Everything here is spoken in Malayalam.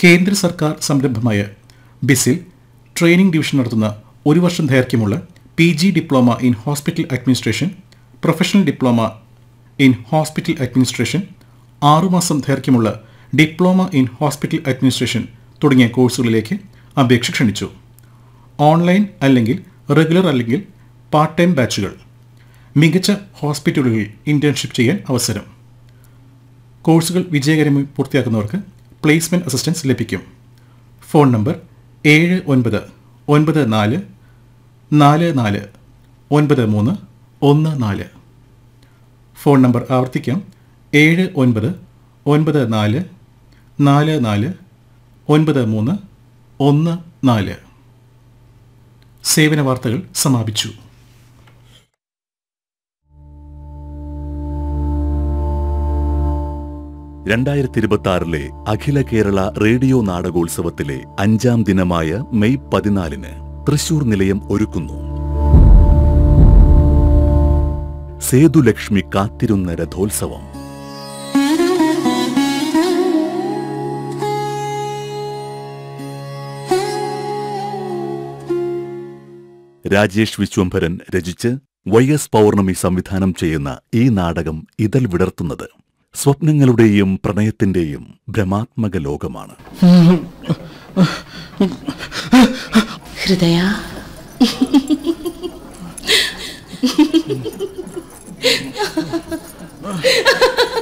കേന്ദ്ര സർക്കാർ സംരംഭമായ ബിസിൽ ട്രെയിനിംഗ് ഡിവിഷൻ നടത്തുന്ന ഒരു വർഷം ദൈർഘ്യമുള്ള P G diploma in hospital administration professional diploma in hospital administration ആറുമാസം ദൈർഘ്യമുള്ള ഡിപ്ലോമ ഇൻ ഹോസ്പിറ്റൽ അഡ്മിനിസ്ട്രേഷൻ തുടങ്ങിയ കോഴ്സുകളിലേക്ക് അപേക്ഷ ക്ഷണിച്ചു ഓൺലൈൻ അല്ലെങ്കിൽ റെഗുലർ അല്ലെങ്കിൽ പാർട്ട് ടൈം ബാച്ചുകൾ മികച്ച ഹോസ്പിറ്റലുകളിൽ ഇന്റേൺഷിപ്പ് ചെയ്യാൻ അവസരം കോഴ്സുകൾ വിജയകരമായി പൂർത്തിയാക്കുന്നവർക്ക് പ്ലേസ്മെന്റ് അസിസ്റ്റൻസ് ലഭിക്കും ഫോൺ നമ്പർ ഏഴ് ഒൻപത് ഒൻപത് നാല് നാല് നാല് ഒൻപത് മൂന്ന് ഒന്ന് നാല് ഫോൺ നമ്പർ ആവർത്തിക്കാം ഏഴ് ഒൻപത് ഒൻപത് നാല് നാല് നാല് ഒൻപത് മൂന്ന് ഒന്ന് നാല് സേവന വാർത്തകൾ സമാപിച്ചു രണ്ടായിരത്തി ഇരുപത്തി ആറിലെ അഖില കേരള റേഡിയോ നാടകോത്സവത്തിലെ അഞ്ചാം ദിനമായ മെയ് പതിനാലിന് തൃശൂർ നിലയം ഒരുക്കുന്നു സേതുലക്ഷ്മി കാത്തിരുന്ന രഥോത്സവം രാജേഷ് വിശ്വംഭരൻ രചിച്ച് വൈ എസ് പൗർണമി സംവിധാനം ചെയ്യുന്ന ഈ നാടകം ഇതൽ വിടർത്തുന്നത് സ്വപ്നങ്ങളുടെയും പ്രണയത്തിന്റെയും ഭ്രമാത്മക ലോകമാണ് ഹൃദയ